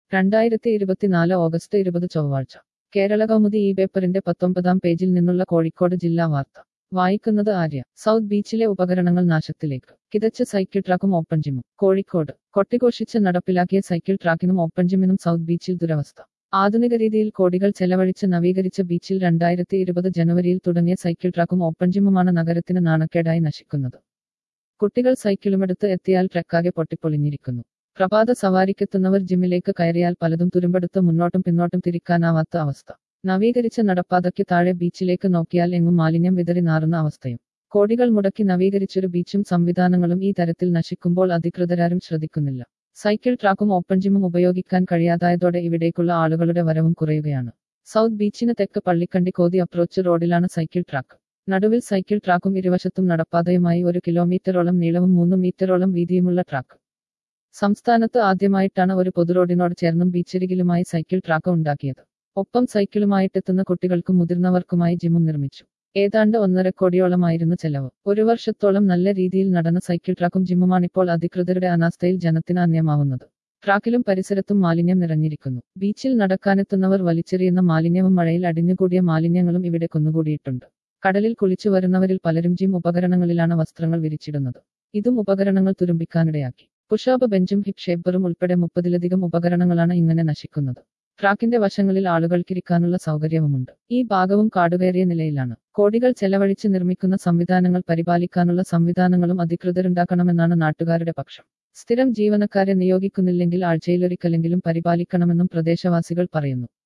രണ്ടായിരത്തി ഇരുപത്തിനാല് ഓഗസ്റ്റ് ഇരുപത് ചൊവ്വാഴ്ച കേരള കൗമുദി ഈ പേപ്പറിന്റെ പത്തൊമ്പതാം പേജിൽ നിന്നുള്ള കോഴിക്കോട് ജില്ലാ വാർത്ത വായിക്കുന്നത് ആര്യ സൗത്ത് ബീച്ചിലെ ഉപകരണങ്ങൾ നാശത്തിലേക്ക് കിതച്ച സൈക്കിൾ ട്രാക്കും ഓപ്പൺ ജിമ്മും കോഴിക്കോട് കൊട്ടിഘോഷിച്ച് നടപ്പിലാക്കിയ സൈക്കിൾ ട്രാക്കിനും ഓപ്പൺ ജിമ്മിനും സൗത്ത് ബീച്ചിൽ ദുരവസ്ഥ ആധുനിക രീതിയിൽ കോടികൾ ചെലവഴിച്ച് നവീകരിച്ച ബീച്ചിൽ രണ്ടായിരത്തി ഇരുപത് ജനുവരിയിൽ തുടങ്ങിയ സൈക്കിൾ ട്രാക്കും ഓപ്പൺ ജിമ്മുമാണ് നഗരത്തിന് നാണക്കേടായി നശിക്കുന്നത് കുട്ടികൾ സൈക്കിളുമെടുത്ത് എത്തിയാൽ ട്രക്കാകെ പൊട്ടിപ്പൊളിഞ്ഞിരിക്കുന്നു പ്രഭാത സവാരിക്കെത്തുന്നവർ ജിമ്മിലേക്ക് കയറിയാൽ പലതും തുരുമ്പെടുത്ത് മുന്നോട്ടും പിന്നോട്ടും തിരിക്കാനാവാത്ത അവസ്ഥ നവീകരിച്ച നടപ്പാതയ്ക്ക് താഴെ ബീച്ചിലേക്ക് നോക്കിയാൽ എങ്ങും മാലിന്യം വിതറി നാറുന്ന അവസ്ഥയും കോടികൾ മുടക്കി നവീകരിച്ചൊരു ബീച്ചും സംവിധാനങ്ങളും ഈ തരത്തിൽ നശിക്കുമ്പോൾ അധികൃതരാരും ശ്രദ്ധിക്കുന്നില്ല സൈക്കിൾ ട്രാക്കും ഓപ്പൺ ജിമ്മും ഉപയോഗിക്കാൻ കഴിയാതായതോടെ ഇവിടേക്കുള്ള ആളുകളുടെ വരവും കുറയുകയാണ് സൗത്ത് ബീച്ചിന് തെക്ക് പള്ളിക്കണ്ടി കോതി അപ്രോച്ച് റോഡിലാണ് സൈക്കിൾ ട്രാക്ക് നടുവിൽ സൈക്കിൾ ട്രാക്കും ഇരുവശത്തും നടപ്പാതയുമായി ഒരു കിലോമീറ്ററോളം നീളവും മൂന്ന് മീറ്ററോളം വീതിയുമുള്ള ട്രാക്ക് സംസ്ഥാനത്ത് ആദ്യമായിട്ടാണ് ഒരു പൊതുറോഡിനോട് ചേർന്നും ബീച്ചരികിലുമായി സൈക്കിൾ ട്രാക്ക് ഉണ്ടാക്കിയത് ഒപ്പം സൈക്കിളുമായിട്ടെത്തുന്ന കുട്ടികൾക്കും മുതിർന്നവർക്കുമായി ജിമ്മും നിർമ്മിച്ചു ഏതാണ്ട് ഒന്നര കോടിയോളമായിരുന്നു ചെലവ് ഒരു വർഷത്തോളം നല്ല രീതിയിൽ നടന്ന സൈക്കിൾ ട്രാക്കും ജിമ്മുമാണിപ്പോൾ അധികൃതരുടെ അനാസ്ഥയിൽ ജനത്തിന് അന്യമാവുന്നത് ട്രാക്കിലും പരിസരത്തും മാലിന്യം നിറഞ്ഞിരിക്കുന്നു ബീച്ചിൽ നടക്കാനെത്തുന്നവർ വലിച്ചെറിയുന്ന മാലിന്യവും മഴയിൽ അടിഞ്ഞുകൂടിയ മാലിന്യങ്ങളും ഇവിടെ കുന്നുകൂടിയിട്ടുണ്ട് കടലിൽ കുളിച്ചു വരുന്നവരിൽ പലരും ജിം ഉപകരണങ്ങളിലാണ് വസ്ത്രങ്ങൾ വിരിച്ചിടുന്നത് ഇതും ഉപകരണങ്ങൾ തുരുമ്പിക്കാനിടയാക്കി പുഷാബ് ബെഞ്ചും ഹിപ് ഷേപ്പറും ഉൾപ്പെടെ മുപ്പതിലധികം ഉപകരണങ്ങളാണ് ഇങ്ങനെ നശിക്കുന്നത് ട്രാക്കിന്റെ വശങ്ങളിൽ ആളുകൾക്കിരിക്കാനുള്ള സൗകര്യവുമുണ്ട് ഈ ഭാഗവും കാടുകയറിയ നിലയിലാണ് കോടികൾ ചെലവഴിച്ച് നിർമ്മിക്കുന്ന സംവിധാനങ്ങൾ പരിപാലിക്കാനുള്ള സംവിധാനങ്ങളും അധികൃതരുണ്ടാക്കണമെന്നാണ് നാട്ടുകാരുടെ പക്ഷം സ്ഥിരം ജീവനക്കാരെ നിയോഗിക്കുന്നില്ലെങ്കിൽ ആഴ്ചയിലൊരിക്കലെങ്കിലും പരിപാലിക്കണമെന്നും പ്രദേശവാസികൾ പറയുന്നു